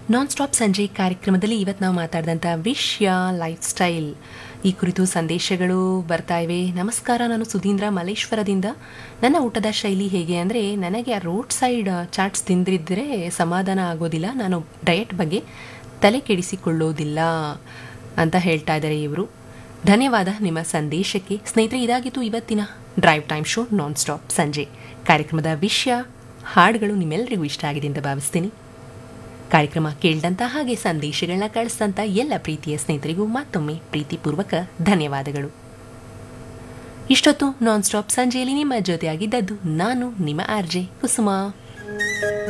ನಾನ್ stop ಸಂಜೆ ಕಾರ್ಯಕ್ರಮದಲ್ಲಿ ಇವತ್ತು ನಾವು ಮಾತಾಡಿದಂಥ ವಿಷಯ ಲೈಫ್ ಸ್ಟೈಲ್ ಈ ಕುರಿತು ಸಂದೇಶಗಳು ಬರ್ತಾ ಇವೆ ನಮಸ್ಕಾರ ನಾನು ಸುಧೀಂದ್ರ ಮಲೇಶ್ವರದಿಂದ ನನ್ನ ಊಟದ ಶೈಲಿ ಹೇಗೆ ಅಂದರೆ ನನಗೆ ಆ ರೋಡ್ ಸೈಡ್ ಚಾಟ್ಸ್ ತಿಂದಿದ್ರೆ ಸಮಾಧಾನ ಆಗೋದಿಲ್ಲ ನಾನು ಡಯಟ್ ಬಗ್ಗೆ ತಲೆ ಕೆಡಿಸಿಕೊಳ್ಳೋದಿಲ್ಲ ಅಂತ ಹೇಳ್ತಾ ಇದ್ದಾರೆ ಇವರು ಧನ್ಯವಾದ ನಿಮ್ಮ ಸಂದೇಶಕ್ಕೆ ಸ್ನೇಹಿತರೆ ಇದಾಗಿತ್ತು ಇವತ್ತಿನ drive time show non stop ಸಂಜೆ ಕಾರ್ಯಕ್ರಮದ ವಿಷಯ ಹಾಡುಗಳು ನಿಮ್ಮೆಲ್ಲರಿಗೂ ಇಷ್ಟ ಆಗಿದೆ ಅಂತ ಭಾವಿಸ್ತೀನಿ ಕಾರ್ಯಕ್ರಮ ಕೇಳಿದಂಥ ಹಾಗೆ ಸಂದೇಶಗಳನ್ನ ಕಳಿಸಿದಂಥ ಎಲ್ಲ ಪ್ರೀತಿಯ ಸ್ನೇಹಿತರಿಗೂ ಮತ್ತೊಮ್ಮೆ ಪ್ರೀತಿಪೂರ್ವಕ ಧನ್ಯವಾದಗಳು ಇಷ್ಟೊತ್ತು ನಾನ್ ಸ್ಟಾಪ್ ಸಂಜೆಯಲ್ಲಿ ನಿಮ್ಮ ಜೊತೆಯಾಗಿದ್ದದ್ದು ನಾನು ನಿಮ್ಮ ಆರ್ಜೆ ಕುಸುಮಾ